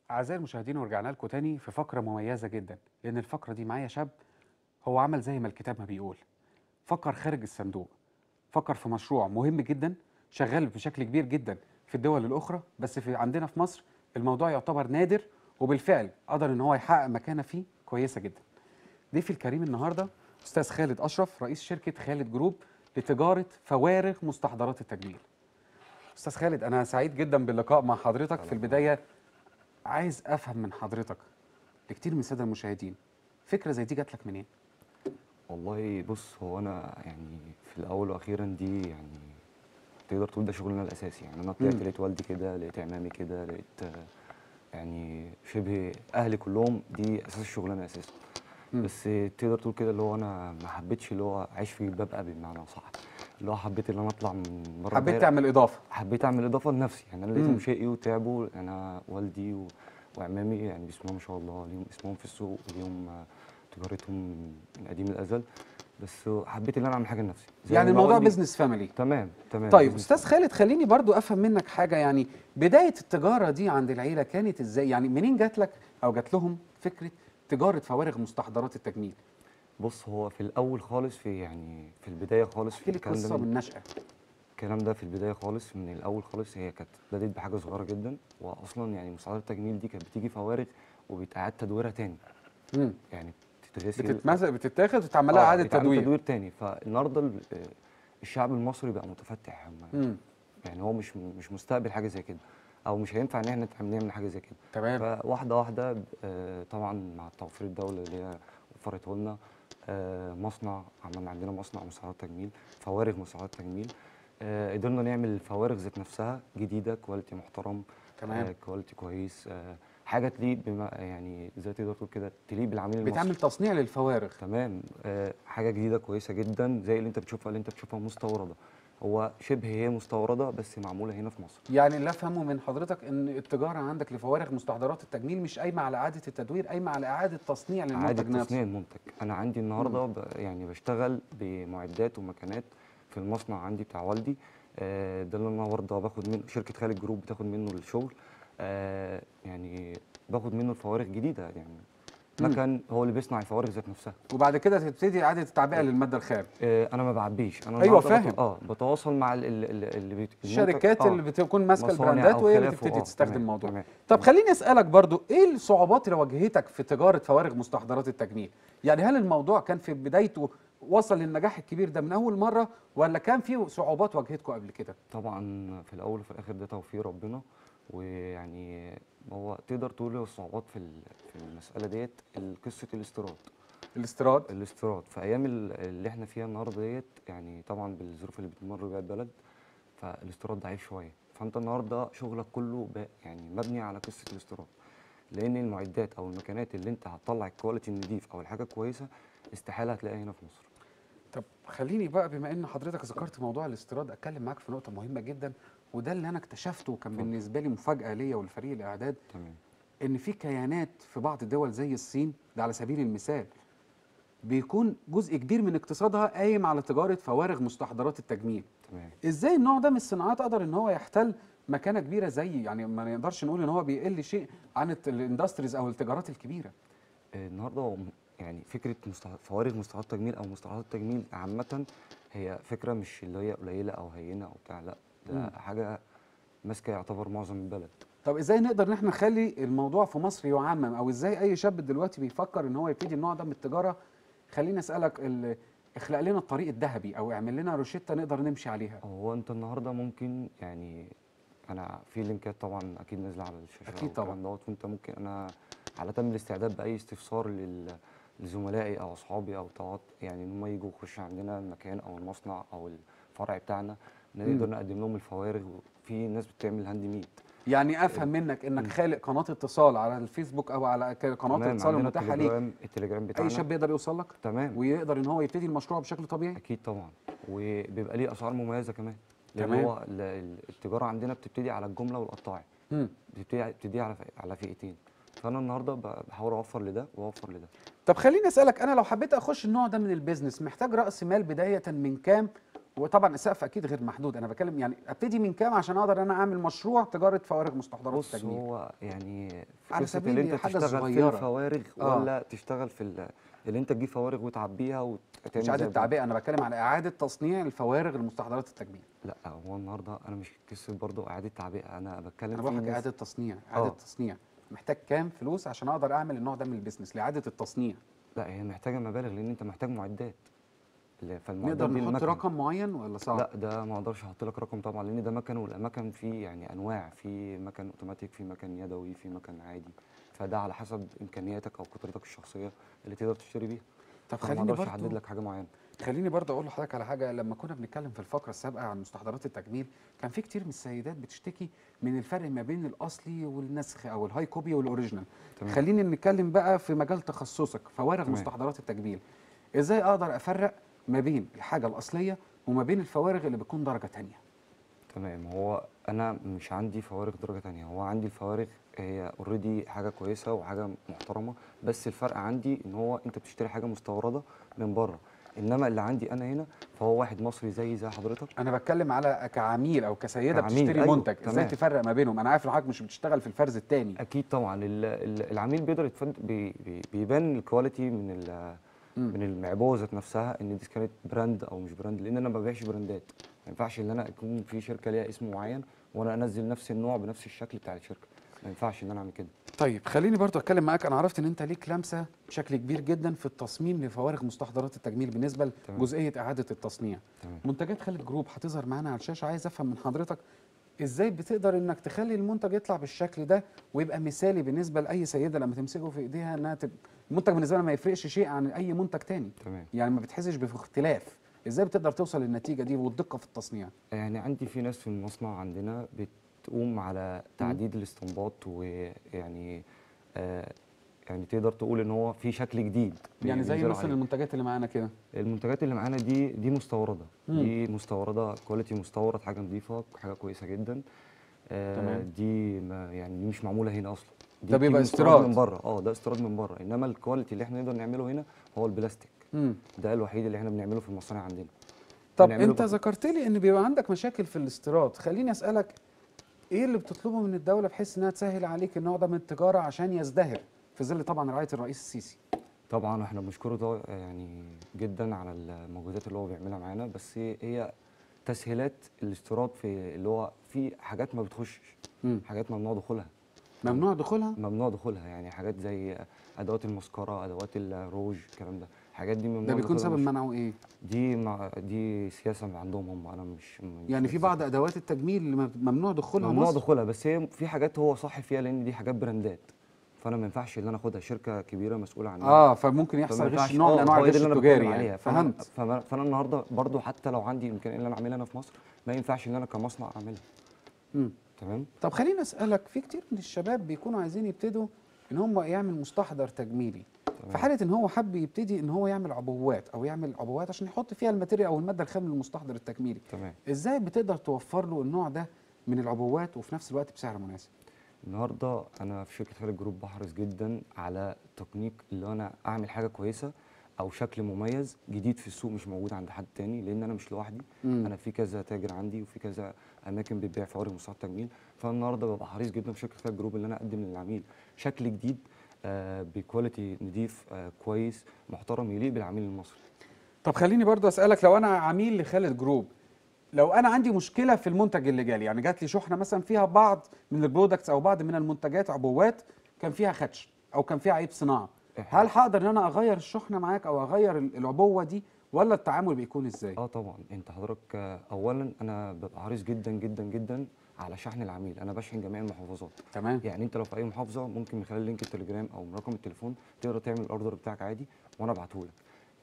أعزائي المشاهدين ورجعنا لكم تاني في فقرة مميزة جدا لأن الفقرة دي معايا شاب هو عمل زي ما الكتاب ما بيقول فكر خارج الصندوق فكر في مشروع مهم جدا شغال بشكل كبير جدا في الدول الأخرى بس في عندنا في مصر الموضوع يعتبر نادر وبالفعل قدر إن هو يحقق مكانة فيه كويسة جدا ضيفي الكريم النهارده أستاذ خالد أشرف رئيس شركة خالد جروب لتجارة فوارغ مستحضرات التجميل أستاذ خالد أنا سعيد جدا باللقاء مع حضرتك في البداية عايز افهم من حضرتك لكتير من الساده المشاهدين فكره زي دي جات لك منين والله بص هو انا يعني في الاول واخيرا دي يعني تقدر تقول ده شغلنا الاساسي يعني انا طلعت مم. لقيت والدي كده لقيت عمامي كده لقيت آه، يعني شبه اهلي كلهم دي اساس الشغلانه اساسا مم. بس تقدر تقول كده اللي هو انا ما حبيتش اللي هو اعيش في جلباب ابي بمعنى صح اللي هو حبيت ان انا اطلع من بره حبيت الدايرة. تعمل اضافه حبيت اعمل اضافه لنفسي يعني انا مم. لقيتهم شقي وتعبوا انا والدي و... وعمامي يعني بسم الله ما شاء الله ليهم اسمهم في السوق وليهم آه، تجارتهم من قديم الازل بس حبيت ان انا اعمل حاجه لنفسي زي يعني ما الموضوع والدي- بزنس فاميلي تمام تمام طيب بزنس. استاذ خالد خليني برضو افهم منك حاجه يعني بدايه التجاره دي عند العيله كانت ازاي يعني منين جات لك او جات لهم فكره تجاره فوارغ مستحضرات التجميل بص هو في الاول خالص في يعني في البدايه خالص في احكي لي الكلام ده قصه من- من النشاه الكلام ده في البدايه خالص من الاول خالص هي كانت بدات بحاجه صغيره جدا واصلا يعني مستحضرات التجميل دي كانت بتيجي فوارغ وبيتعاد تدويرها تاني مم. يعني بتتغسل بتتمسك بتتاخد وتتعمل لها آه، اعاده بيتعمل تدوير تدوير تاني فالنهارده ال- آه، الشعب المصري بقى متفتح هم- مم. يعني هو مش مش مستقبل حاجه زي كده او مش هينفع ان احنا نتعمل- نعمل حاجه زي كده تمام فواحده واحده آه، طبعا مع توفير الدوله اللي هي وفرته لنا آه، مصنع عملنا عندنا مصنع مستحضرات تجميل فوارغ مستحضرات تجميل آه، قدرنا نعمل الفوارغ ذات نفسها جديده كواليتي محترم تمام. آه، كواليتي كويس آه، حاجه تليق بما يعني زي تقدر تقول كده تليق بالعميل المصري بتعمل تصنيع للفوارغ تمام آه حاجه جديده كويسه جدا زي اللي انت بتشوفها اللي انت بتشوفها مستورده هو شبه هي مستورده بس معموله هنا في مصر يعني اللي افهمه من حضرتك ان التجاره عندك لفوارغ مستحضرات التجميل مش قايمه على اعاده التدوير قايمه على اعاده تصنيع عادي للمنتج تصنيع نفسه المنتج انا عندي النهارده ب... يعني بشتغل بمعدات ومكانات في المصنع عندي بتاع والدي آه ده اللي انا برضه باخد من شركه خالد جروب بتاخد منه الشغل آه يعني باخد منه الفوارغ جديده يعني مم. مكان هو اللي بيصنع الفوارغ ذات نفسها وبعد كده تبتدي اعاده التعبئه للماده الخام آه انا ما بعبيش انا أيوة النهاردة بت- فاهم. اه بتواصل مع ال- ال- ال- اللي بيت... المنتج- الشركات آه. اللي بتكون ماسكه مصانع البراندات أو وهي اللي خلافه، تبتدي آه، تستخدم تمام، الموضوع تمام. طب خليني اسالك برضو ايه الصعوبات اللي واجهتك في تجاره فوارغ مستحضرات التجميل يعني هل الموضوع كان في بدايته وصل للنجاح الكبير ده من اول مره ولا كان في صعوبات واجهتكم قبل كده طبعا في الاول وفي الاخر ده توفيق ربنا ويعني هو تقدر تقول الصعوبات في ال- في المساله ديت ال- قصه الاستيراد الاستيراد الاستيراد في ايام ال- اللي احنا فيها النهارده ديت يعني طبعا بالظروف اللي بتمر بيها البلد فالاستيراد ضعيف شويه فانت النهارده شغلك كله ب- يعني مبني على قصه الاستيراد لان المعدات او المكانات اللي انت هتطلع الكواليتي النضيف او الحاجه كويسه استحاله هتلاقيها هنا في مصر طب خليني بقى بما ان حضرتك ذكرت موضوع الاستيراد اتكلم معاك في نقطه مهمه جدا وده اللي انا اكتشفته وكان اتفضل. بالنسبه لي مفاجاه ليا ولفريق الاعداد تمام ان في كيانات في بعض الدول زي الصين ده على سبيل المثال بيكون جزء كبير من اقتصادها قايم على تجاره فوارغ مستحضرات التجميل تمام ازاي النوع ده من الصناعات قدر ان هو يحتل مكانه كبيره زي يعني ما نقدرش نقول ان هو بيقل شيء عن الت- الاندستريز او التجارات الكبيره آه، النهارده هو م- يعني فكره مستح... فوارغ مستحضرات التجميل او مستحضرات التجميل عامه هي فكره مش اللي هي قليله او هينه او بتاع لا ده مم. حاجه ماسكه يعتبر معظم البلد طب ازاي نقدر ان احنا نخلي الموضوع في مصر يعمم او ازاي اي شاب دلوقتي بيفكر ان هو يبتدي النوع ده من التجاره خليني اسالك ال- اخلق لنا الطريق الذهبي او اعمل لنا روشته نقدر نمشي عليها هو انت النهارده ممكن يعني انا في لينكات طبعا اكيد نازله على الشاشه أكيد طبعاً. والكلام دوت وانت ممكن انا على تم الاستعداد باي استفسار لل لزملائي او اصحابي او طاقات يعني ان هم يجوا يخشوا عندنا المكان او المصنع او الفرع بتاعنا نقدر مم. نقدم لهم الفوارغ وفي ناس بتعمل هاند ميد يعني افهم منك انك خالق قناه اتصال على الفيسبوك او على ك- قناه تمام، الاتصال عندنا المتاحه ليك التليجرام التليجرام اي بتاعنا شاب يقدر يوصل لك تمام ويقدر ان هو يبتدي المشروع بشكل طبيعي اكيد طبعا وبيبقى ليه اسعار مميزه كمان لان تمام. هو ال- ال- التجاره عندنا بتبتدي على الجمله والقطاعي مم. بتبتدي بتبتدي على ف- على فئتين فانا النهارده ب- بحاول اوفر لده واوفر لده طب خليني اسالك انا لو حبيت اخش النوع ده من البيزنس محتاج راس مال بدايه من كام وطبعا السقف اكيد غير محدود انا بتكلم يعني ابتدي من كام عشان اقدر انا اعمل مشروع تجاره فوارغ مستحضرات بص التجميل هو يعني في على قصة سبيل اللي انت حاجة تشتغل في صغيرة. الفوارغ آه. ولا تشتغل في ال- اللي انت تجيب فوارغ وتعبيها وتعمل مش زي اعاده بعض. تعبئه انا بتكلم على اعاده تصنيع الفوارغ المستحضرات التجميل لا هو النهارده انا مش قصه برضه اعاده تعبئه انا بتكلم انا في بقول لك ناس- اعاده تصنيع اعاده آه. تصنيع محتاج كام فلوس عشان اقدر اعمل النوع ده من البيزنس لاعاده التصنيع لا هي محتاجه مبالغ لان انت محتاج معدات اللي- فالمعدات نقدر دي نحط المكن. رقم معين ولا صعب لا ده ما اقدرش احط لك رقم طبعا لان ده مكن والمكن فيه يعني انواع في مكن اوتوماتيك في مكن يدوي في مكن عادي فده على حسب امكانياتك او قدرتك الشخصيه اللي تقدر تشتري بيها طب فأنا ما خليني اقدرش احدد برضو لك حاجه معينه خليني برضه اقول لحضرتك على حاجه لما كنا بنتكلم في الفقره السابقه عن مستحضرات التجميل كان في كتير من السيدات بتشتكي من الفرق ما بين الاصلي والنسخ او الهاي كوبي والاوريجينال تمام. خليني نتكلم بقى في مجال تخصصك فوارغ تمام. مستحضرات التجميل ازاي اقدر افرق ما بين الحاجه الاصليه وما بين الفوارغ اللي بتكون درجه تانية تمام هو انا مش عندي فوارغ درجه تانية هو عندي الفوارغ هي اوريدي حاجه كويسه وحاجه محترمه بس الفرق عندي ان هو انت بتشتري حاجه مستورده من بره انما اللي عندي انا هنا فهو واحد مصري زي زي حضرتك انا بتكلم على كعميل او كسيده كعميل، بتشتري أيوة، منتج ازاي تمام. تفرق ما بينهم انا عارف ان حضرتك مش بتشتغل في الفرز التاني اكيد طبعا ال- ال- العميل بيقدر يتفند بي بي بيبان الكواليتي من ال- مم. من المعبوه ذات نفسها ان دي كانت براند او مش براند لان انا ما ببيعش براندات ما ينفعش ان انا اكون في شركه ليها اسم معين وانا انزل نفس النوع بنفس الشكل بتاع الشركه ما ينفعش ان انا اعمل كده طيب خليني برضو اتكلم معاك انا عرفت ان انت ليك لمسه بشكل كبير جدا في التصميم لفوارغ مستحضرات التجميل بالنسبه تمام. لجزئيه اعاده التصنيع تمام منتجات خالد جروب هتظهر معانا على الشاشه عايز افهم من حضرتك ازاي بتقدر انك تخلي المنتج يطلع بالشكل ده ويبقى مثالي بالنسبه لاي سيده لما تمسكه في ايديها انها تبقى المنتج بالنسبه لها ما يفرقش شيء عن اي منتج تاني تمام يعني ما بتحسش باختلاف ازاي بتقدر توصل للنتيجه دي والدقه في التصنيع يعني عندي في ناس في المصنع عندنا بتقوم على تعديل الاستنباط ويعني آه يعني تقدر تقول ان هو في شكل جديد يعني زي بينزلوا مثلا عليه. المنتجات اللي معانا كده المنتجات اللي معانا دي دي مستورده مم. دي مستورده كواليتي مستورد حاجه نظيفه حاجه كويسه جدا آه تمام. دي ما يعني دي مش معموله هنا اصلا دي ده بيبقى بتيجي مستورد استيراد. من بره اه ده استيراد من بره انما الكواليتي اللي احنا نقدر نعمله هنا هو البلاستيك امم ده الوحيد اللي احنا بنعمله في المصانع عندنا طب بنعمله انت بخ- ذكرت لي ان بيبقى عندك مشاكل في الاستيراد خليني اسالك ايه اللي بتطلبه من الدوله بحيث انها تسهل عليك النوع ده من التجاره عشان يزدهر في ظل طبعا رعايه الرئيس السيسي طبعا احنا بنشكره ده يعني جدا على المجهودات اللي هو بيعملها معانا بس هي تسهيلات الاستيراد في اللي هو في حاجات ما بتخشش مم. حاجات ممنوع دخولها ممنوع دخولها ممنوع دخولها يعني حاجات زي ادوات المسكره ادوات الروج الكلام ده الحاجات دي ممنوع ده بيكون دخولها سبب مش- منعه ايه دي مع دي سياسه عندهم هم انا مش مش يعني في مش- بعض ادوات التجميل اللي مم- ممنوع دخولها ممنوع مصر دخولها بس هي في حاجات هو صح فيها لان دي حاجات براندات فانا ما ينفعش ان انا اخدها شركه كبيره مسؤوله عنها اه فممكن يحصل فما غش ينفعش- نوع من آه، انواع هو ده الغش اللي أنا التجاري بتكلم يعني عليها. فأنا- فهمت فانا فانا النهارده برضو حتى لو عندي امكانيه ان انا اعملها انا في مصر ما ينفعش ان انا كمصنع اعملها مم. تمام طب خليني اسالك في كتير من الشباب بيكونوا عايزين يبتدوا ان هم يعمل مستحضر تجميلي تمام. في حاله ان هو حب يبتدي ان هو يعمل عبوات او يعمل عبوات عشان يحط فيها الماتيريال او الماده الخام للمستحضر التجميلي تمام ازاي بتقدر توفر له النوع ده من العبوات وفي نفس الوقت بسعر مناسب النهارده انا في شركه خالد جروب بحرص جدا على تكنيك اللي انا اعمل حاجه كويسه او شكل مميز جديد في السوق مش موجود عند حد تاني لان انا مش لوحدي مم. انا في كذا تاجر عندي وفي كذا اماكن بتبيع فوارغ مستحضر تجميل فانا النهارده ببقى حريص جدا في شركه خالد جروب ان انا اقدم للعميل شكل جديد آه بكواليتي نضيف آه كويس محترم يليق بالعميل المصري طب خليني برضو اسالك لو انا عميل لخالد جروب لو انا عندي مشكله في المنتج اللي جالي يعني جات لي شحنه مثلا فيها بعض من البرودكتس او بعض من المنتجات عبوات كان فيها خدش او كان فيها عيب صناعه إحنا- هل هقدر ان انا اغير الشحنه معاك او اغير ال- العبوه دي ولا التعامل بيكون ازاي اه طبعا انت حضرتك آه، اولا انا ببقى حريص جدا جدا جدا على شحن العميل انا بشحن جميع المحافظات تمام يعني انت لو في اي محافظه ممكن من خلال لينك التليجرام او من رقم التليفون تقدر تعمل الاوردر بتاعك عادي وانا ابعته لك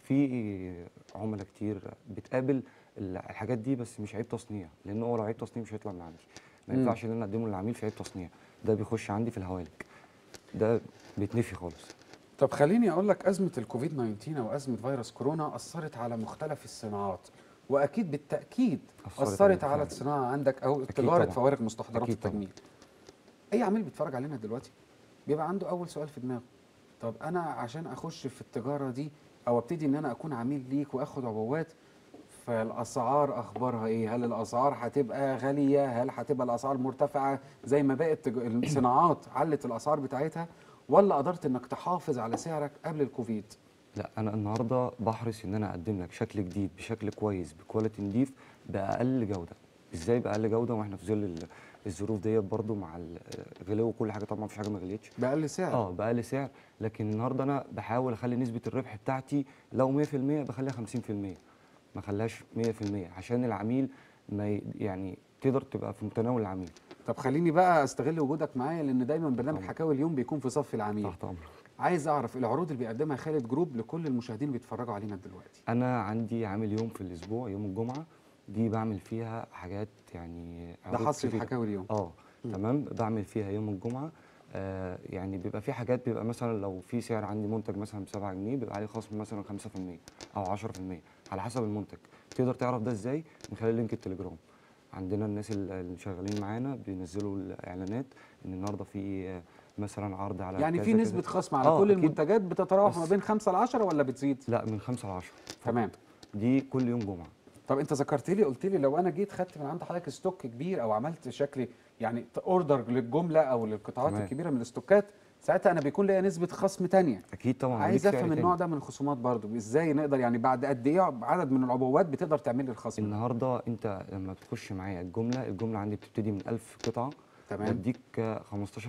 في عملاء كتير بتقابل ال- الحاجات دي بس مش عيب تصنيع لان هو لو عيب تصنيع مش هيطلع من عندي ما مم. ينفعش ان انا اقدمه للعميل في عيب تصنيع ده بيخش عندي في الهوالك ده بيتنفي خالص طب خليني اقول لك ازمه الكوفيد 19 او ازمه فيروس كورونا اثرت على مختلف الصناعات واكيد بالتاكيد أثرت اثرت عليك على فعلاً. الصناعه عندك او أكيد تجاره طبعاً. فوارغ مستحضرات أكيد طبعاً. التجميل اي عميل بيتفرج علينا دلوقتي بيبقى عنده اول سؤال في دماغه طب انا عشان اخش في التجاره دي او ابتدي ان انا اكون عميل ليك واخد عبوات نعرف الاسعار اخبارها ايه هل الاسعار هتبقى غاليه هل هتبقى الاسعار مرتفعه زي ما بقت تج- الصناعات علت الاسعار بتاعتها ولا قدرت انك تحافظ على سعرك قبل الكوفيد لا انا النهارده بحرص ان انا اقدم لك شكل جديد بشكل كويس بكواليتي نضيف باقل جوده ازاي باقل جوده واحنا في ظل ال- الظروف ديت برضو مع الغلو وكل حاجه طبعا مفيش حاجه ما غليتش باقل سعر اه باقل سعر لكن النهارده انا بحاول اخلي نسبه الربح بتاعتي لو 100% بخليها 50% ما خليهاش 100% عشان العميل ما ي- يعني تقدر تبقى في متناول العميل طب خليني بقى استغل وجودك معايا لان دايما برنامج طبعا. حكاوي اليوم بيكون في صف العميل تحت امرك عايز اعرف العروض اللي بيقدمها خالد جروب لكل المشاهدين اللي بيتفرجوا علينا دلوقتي انا عندي عامل يوم في الاسبوع يوم الجمعه دي بعمل فيها حاجات يعني ده عروض حصري كتيرة. الحكاوي اليوم اه تمام بعمل فيها يوم الجمعه آه يعني بيبقى في حاجات بيبقى مثلا لو في سعر عندي منتج مثلا ب 7 جنيه بيبقى عليه خصم مثلا 5% او 10% على حسب المنتج تقدر تعرف ده ازاي من خلال لينك التليجرام عندنا الناس ال- اللي شغالين معانا بينزلوا الاعلانات ان النهارده في آه، مثلا عرض على يعني في كذا نسبه كذا. خصم على آه، كل أكيد. المنتجات بتتراوح ما بس- بين 5 ل 10 ولا بتزيد لا من 5 ل 10 تمام دي كل يوم جمعه طب انت ذكرت لي قلت لي لو انا جيت خدت من عند حضرتك ستوك كبير او عملت شكل يعني اوردر للجمله او للقطاعات تمام. الكبيره من الاستوكات ساعتها انا بيكون ليا نسبه خصم تانية اكيد طبعا عايز وليك سعر افهم تاني. النوع ده من الخصومات برضو ازاي نقدر يعني بعد قد ايه عدد من العبوات بتقدر تعمل لي الخصم ده؟ النهارده انت لما بتخش معايا الجمله الجمله عندي بتبتدي من 1000 قطعه تمام بديك 15%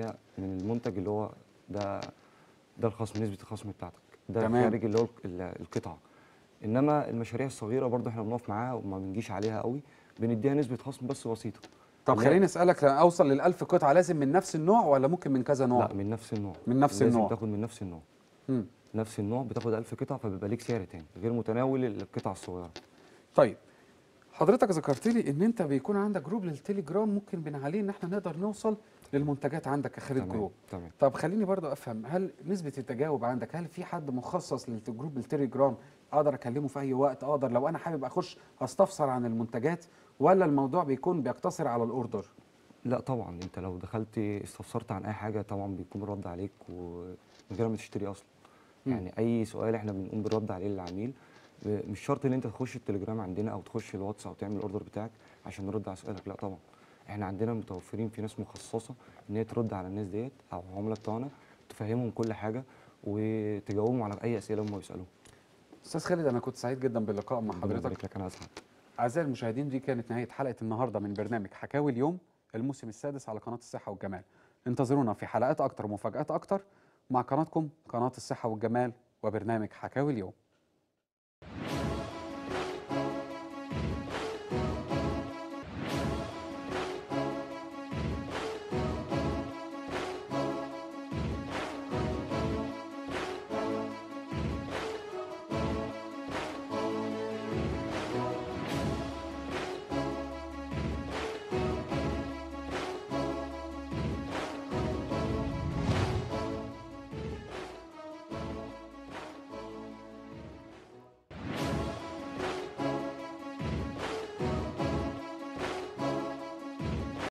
من المنتج اللي هو ده ده الخصم نسبه الخصم بتاعتك ده تمام. خارج اللي هو ال- القطعه انما المشاريع الصغيره برضو احنا بنقف معاها وما بنجيش عليها قوي بنديها نسبه خصم بس بسيطه طب لا. خليني اسالك لما اوصل لل1000 قطعه لازم من نفس النوع ولا ممكن من كذا نوع لا من نفس النوع من نفس لازم النوع. تاخد من نفس النوع مم. نفس النوع بتاخد 1000 قطعه فبيبقى ليك سعر تاني غير متناول القطع الصغيره طيب حضرتك ذكرت لي ان انت بيكون عندك جروب للتليجرام ممكن بين عليه ان احنا نقدر نوصل للمنتجات عندك كخالد تمام جروب تمام طب خليني برضو افهم هل نسبه التجاوب عندك هل في حد مخصص للجروب التليجرام اقدر اكلمه في اي وقت اقدر لو انا حابب اخش استفسر عن المنتجات ولا الموضوع بيكون بيقتصر على الاوردر لا طبعا انت لو دخلت استفسرت عن اي حاجه طبعا بيكون الرد عليك ومن غير ما تشتري اصلا مم. يعني اي سؤال احنا بنقوم بالرد عليه للعميل اه، مش شرط ان انت تخش التليجرام عندنا او تخش الواتس او تعمل الاوردر بتاعك عشان نرد على سؤالك لا طبعا احنا عندنا متوفرين في ناس مخصصه ان هي ترد على الناس ديت او العملاء بتوعنا تفهمهم كل حاجه وتجاوبهم على اي اسئله هم يسالوها استاذ خالد انا كنت سعيد جدا باللقاء مع ربنا حضرتك يبارك لك انا اسعد اعزائي المشاهدين دي كانت نهايه حلقه النهارده من برنامج حكاوي اليوم الموسم السادس على قناه الصحه والجمال انتظرونا في حلقات اكتر ومفاجات اكتر مع قناتكم قناه الصحه والجمال وبرنامج حكاوي اليوم